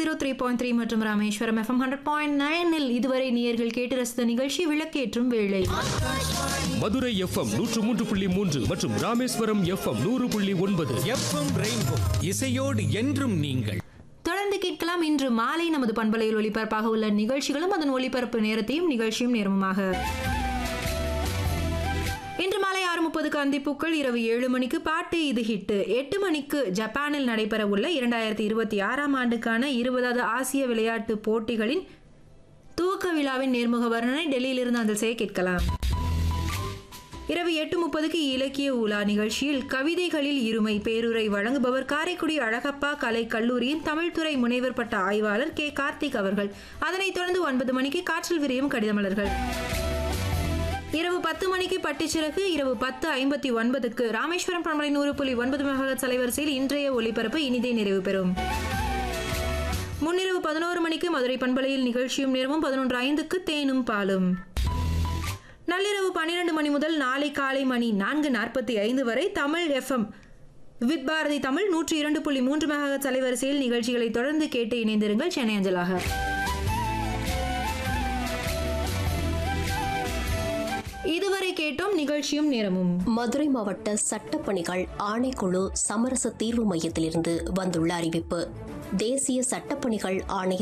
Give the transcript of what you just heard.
zero three point three மற்றும் Rameswaram FM hundred point நைனில் இதுவரை நேயர்கள் கேட்டு ரசித்த நிகழ்ச்சி விளக்கேற்றும் வேளை மதுரை எஃப்எம் நூற்று மூன்று புள்ளி மூன்று மற்றும் ராமேஸ்வரம் எஃப்எம் நூறு புள்ளி ஒன்பது எஃப்எம் ரெயின்போ இசையோடு என்றும் நீங்கள் தொடர்ந்து கேட்கலாம் இன்று மாலை நமது பண்பலையில் ஒளிபரப்பாக உள்ள நிகழ்ச்சிகளும் அதன் ஒளிபரப்பு நேரத்தையும் நிகழ்ச்சியும் நேரமுமாக இன்று மாலை ஆறு முப்பதுக்கு அந்திப்பூக்கள் இரவு ஏழு மணிக்கு பாட்டு இது ஹிட்டு எட்டு மணிக்கு ஜப்பானில் நடைபெற உள்ள இரண்டாயிரத்தி இருபத்தி ஆறாம் ஆண்டுக்கான இருபதாவது ஆசிய விளையாட்டு போட்டிகளின் துவக்க விழாவின் நேர்முக வர்ணனை டெல்லியிலிருந்து அந்த செய்ய கேட்கலாம் இரவு எட்டு முப்பதுக்கு இலக்கிய உலா நிகழ்ச்சியில் கவிதைகளில் இருமை பேருரை வழங்குபவர் காரைக்குடி அழகப்பா கலை கல்லூரியின் தமிழ்துறை முனைவர் பட்ட ஆய்வாளர் கே கார்த்திக் அவர்கள் அதனைத் தொடர்ந்து ஒன்பது மணிக்கு காற்றில் விரியும் கடிதமலர்கள் இரவு பத்து மணிக்கு பட்டிச்சிறகு இரவு பத்து ஐம்பத்தி ஒன்பதுக்கு ராமேஸ்வரம் பண்பலை நூறு புள்ளி ஒன்பது மெகாஹெர்ட்ஸ் அலைவரிசையில் இன்றைய ஒலிபரப்பு இனிதே நிறைவு பெறும் முன்னிரவு பதினோரு மணிக்கு மதுரை பண்பலையில் நிகழ்ச்சியும் நேரமும் பதினொன்று ஐந்துக்கு தேனும் பாலும் நள்ளிரவு பன்னிரண்டு மணி முதல் நாளை காலை மணி நான்கு நாற்பத்தி ஐந்து வரை தமிழ் எஃப்எம் வித் பாரதி தமிழ் நூற்றி இரண்டு புள்ளி மூன்று மெகாஹெர்ட்ஸ் அலைவரிசையில் நிகழ்ச்சிகளை தொடர்ந்து கேட்டு இணைந்திருங்கள் சென்னை அஞ்சலாக இதுவரை கேட்டோம் நிகழ்ச்சியும் நேரமும் மதுரை மாவட்ட சட்டப்பணிகள் ஆணைக்குழு சமரச தீர்வு மையத்திலிருந்து வந்துள்ள அறிவிப்பு தேசிய சட்டப்பணிகள் ஆணைய